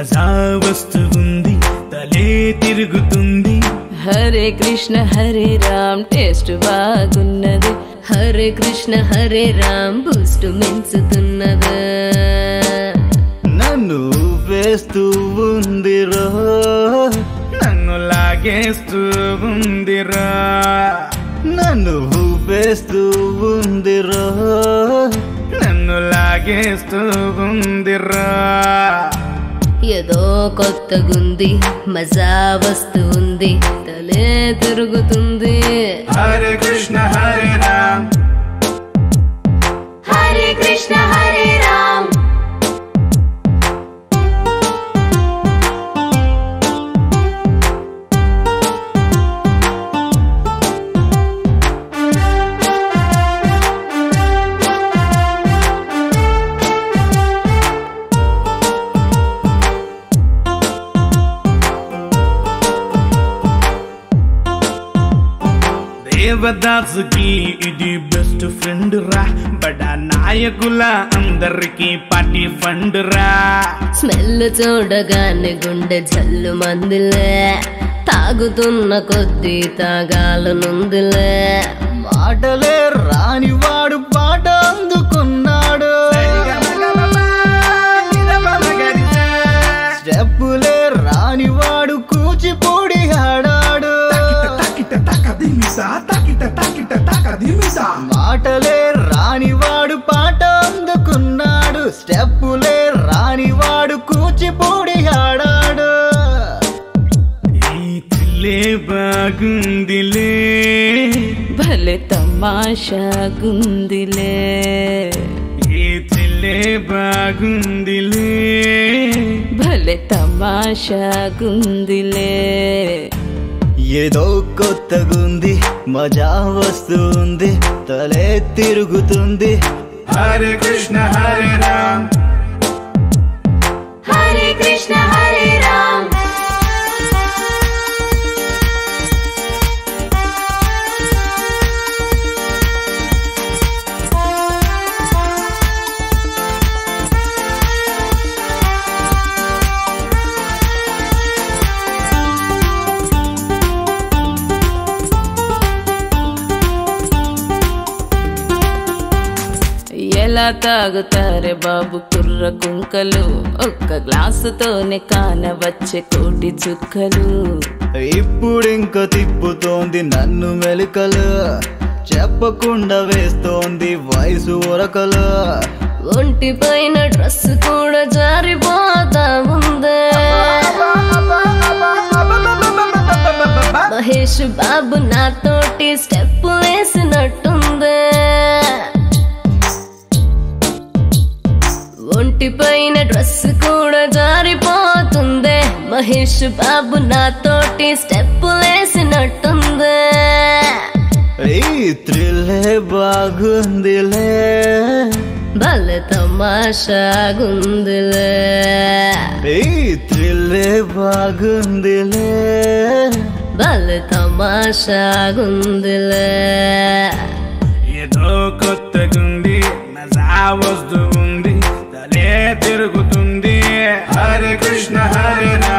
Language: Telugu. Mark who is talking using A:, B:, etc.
A: మజా వస్తుంది తలే తిరుగుతుంది
B: హరే కృష్ణ హరే రామ్ టేస్ట్ బాగున్నది హరే కృష్ణ హరే రామ్ బూస్ట్ మించుతున్నదా
C: నన్ను వేస్తూ ఉందిరో
A: నన్ను లాగేస్తూ ఉందిరా
C: నన్ను వేస్తూ ఉందిరో
A: నన్ను లాగేస్తూ ఉందిరా
B: ఏదో కొత్తగుంది మజా వస్తుంది తలే తిరుగుతుంది
A: హరే కృష్ణ హరే రామ్
B: హరే కృష్ణ హరే రామ్
A: దేవదాసుకి ఇది బెస్ట్ ఫ్రెండ్ రా బడా నాయకుల అందరికి పార్టీ ఫండ్ రా
B: స్మెల్ చూడగానే గుండె జల్లు మందిలే తాగుతున్న కొద్దీ తాగాలనుందిలే
C: మాటలే రానివాడు పాట అందుకున్నాడు స్టెప్పులే రానివాడు కూచిపూడి ఆడాడు మాటలే రానివాడు పాట అందుకున్నాడు స్టెప్పులే రానివాడు కూచిపూడి ఆడాడు
A: ఈ థ్రిల్లే బాగుందిలే
B: భలే తమాషా గుందిలే
A: ఈ థ్రిల్లే బాగుందిలే
B: భలే తమాషా గుందిలే
C: ఏదో కొత్తగుంది మజా వస్తుంది తలే తిరుగుతుంది
A: హరే కృష్ణ హరే రామ్
B: హరే కృష్ణ హరే రామ్ ఎలా తాగుతారే బాబు కుర్ర కుంకలు ఒక్క గ్లాసుతోనే కానవచ్చే కోటి చుక్కలు
C: ఇప్పుడింక తిప్పుతోంది నన్ను మెలికలు చెప్పకుండా వేస్తోంది వయసు ఉరకలు
B: ఒంటి పైన డ్రెస్ కూడా జారిపోతా ఉందే మహేష్ బాబు నాతోటి స్టెప్ వేసినట్టుందే ఒంటి పైన డ్రెస్ కూడా జారిపోతుందే మహేష్ బాబు నాతోటి స్టెప్ వేసినట్టుందే
C: ఈ త్రిల్లే బాగుందిలే
B: భలే తమాషాగుందిలే
C: ఈ త్రిల్లే బాగుందిలే
B: భలే తమాషాగుందిలే
A: ఏదో కొత్తగుంది మజా వస్తూ ఉంది తలే తిరుగుతుంది హరే కృష్ణ హరే రామ్